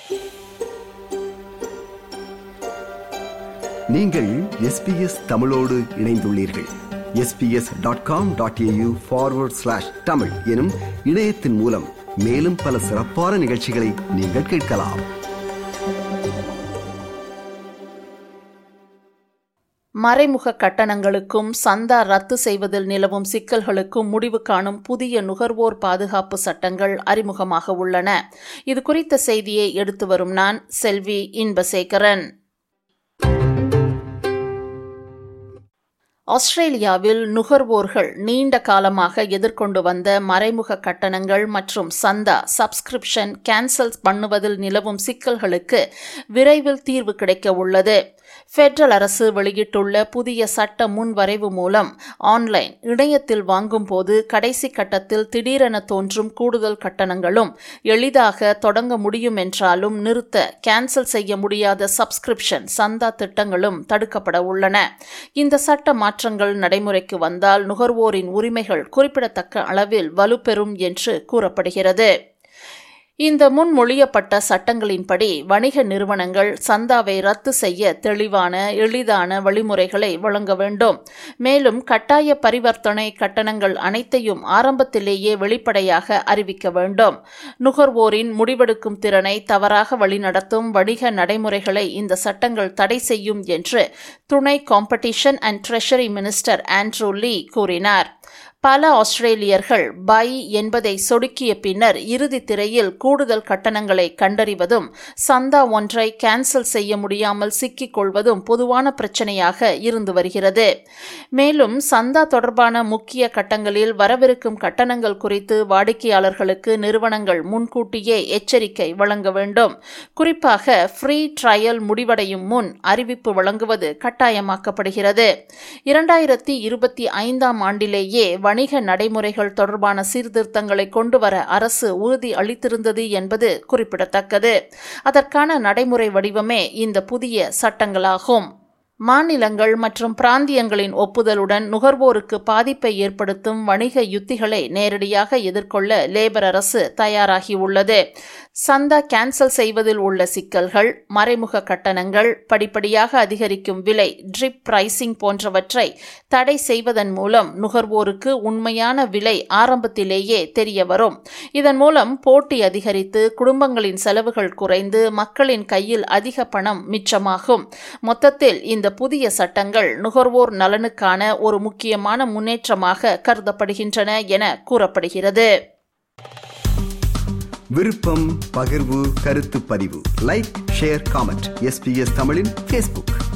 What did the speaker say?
நீங்கள் எஸ்பிஎஸ் தமிழோடு இணைந்துள்ளீர்கள் SBS dot com dot AU forward slash Tamil எனும் இணையத்தின் மூலம் மேலும் பல சிறப்பான நிகழ்ச்சிகளை நீங்கள் கேட்கலாம் மறைமுக கட்டணங்களுக்கும் சந்தா ரத்து செய்வதில் நிலவும் சிக்கல்களுக்கும் முடிவு காணும் புதிய நுகர்வோர் பாதுகாப்பு சட்டங்கள் அறிமுகமாக உள்ளன இது குறித்த செய்தியை எடுத்து வரும் நான் செல்வி இன்பசேகரன் ஆஸ்திரேலியாவில் நுகர்வோர்கள் நீண்ட காலமாக எதிர்கொண்டு வந்த மறைமுக கட்டணங்கள் மற்றும் சந்தா சப்ஸ்கிரிப்ஷன் கேன்சல் பண்ணுவதில் நிலவும் சிக்கல்களுக்கு விரைவில் தீர்வு கிடைக்க உள்ளது பெட்ரல் அரசு வெளியிட்டுள்ள புதிய சட்ட முன்வரைவு மூலம் ஆன்லைன் இணையத்தில் வாங்கும் போது கடைசி கட்டத்தில் திடீரென தோன்றும் கூடுதல் கட்டணங்களும் எளிதாக தொடங்க முடியும் என்றாலும் நிறுத்த கேன்சல் செய்ய முடியாத சப்ஸ்கிரிப்ஷன் சந்தா திட்டங்களும் தடுக்கப்பட உள்ளன இந்த சட்ட மாற்றங்கள் நடைமுறைக்கு வந்தால் நுகர்வோரின் உரிமைகள் குறிப்பிடத்தக்க அளவில் வலுப்பெறும் என்று கூறப்படுகிறது இந்த முன்மொழியப்பட்ட சட்டங்களின்படி வணிக நிறுவனங்கள் சந்தாவை ரத்து செய்ய தெளிவான எளிதான வழிமுறைகளை வழங்க வேண்டும் மேலும் கட்டாய பரிவர்த்தனை கட்டணங்கள் அனைத்தையும் ஆரம்பத்திலேயே வெளிப்படையாக அறிவிக்க வேண்டும் நுகர்வோரின் முடிவெடுக்கும் திறனை தவறாக வழிநடத்தும் வணிக நடைமுறைகளை இந்த சட்டங்கள் தடை செய்யும் என்று துணை competition and treasury minister Andrew Leigh கூறினார் பல ஆஸ்திரேலியர்கள் பை என்பதை சொடுக்கிய பின்னர் இறுதி திரையில் கூடுதல் கட்டணங்களை கண்டறிவதும் சந்தா ஒன்றை கேன்சல் செய்ய முடியாமல் சிக்கிக் கொள்வதும் பொதுவான பிரச்சனையாக இருந்து வருகிறது மேலும் சந்தா தொடர்பான முக்கிய கட்டங்களில் வரவிருக்கும் கட்டணங்கள் குறித்து வாடிக்கையாளர்களுக்கு நிறுவனங்கள் முன்கூட்டியே எச்சரிக்கை வழங்க வேண்டும் குறிப்பாக ஃப்ரீ ட்ரையல் முடிவடையும் முன் அறிவிப்பு வழங்குவது கட்டாயமாக்கப்படுகிறது இரண்டாயிரத்தி இருபத்தி ஐந்தாம் ஆண்டிலேயே வணிக நடைமுறைகள் தொடர்பான சீர்திருத்தங்களை கொண்டுவர அரசு உறுதி அளித்திருந்தது என்பது குறிப்பிடத்தக்கது அதற்கான நடைமுறை வடிவமே இந்த புதிய சட்டங்களாகும் மாநிலங்கள் மற்றும் பிராந்தியங்களின் ஒப்புதலுடன் நுகர்வோருக்கு பாதிப்பை ஏற்படுத்தும் வணிக யுத்திகளை நேரடியாக எதிர்கொள்ள லேபர் அரசு தயாராகியுள்ளது சந்தா கேன்சல் செய்வதில் உள்ள சிக்கல்கள் மறைமுக கட்டணங்கள் படிப்படியாக அதிகரிக்கும் விலை ட்ரிப் பிரைசிங் போன்றவற்றை தடை செய்வதன் மூலம் நுகர்வோருக்கு உண்மையான விலை ஆரம்பத்திலேயே தெரிய வரும் இதன் மூலம் போட்டி அதிகரித்து குடும்பங்களின் செலவுகள் குறைந்து மக்களின் கையில் அதிக பணம் மிச்சமாகும் மொத்தத்தில் இந்த புதிய சட்டங்கள் நுகர்வோர் நலனுக்கான ஒரு முக்கியமான முன்னேற்றமாக கருதப்படுகின்றன என கூறப்படுகிறது விருப்பம் பகிர்வு கருத்து பதிவு லைக் ஷேர் காமெண்ட் எஸ்பிஎஸ் தமிழின் ஃபேஸ்புக்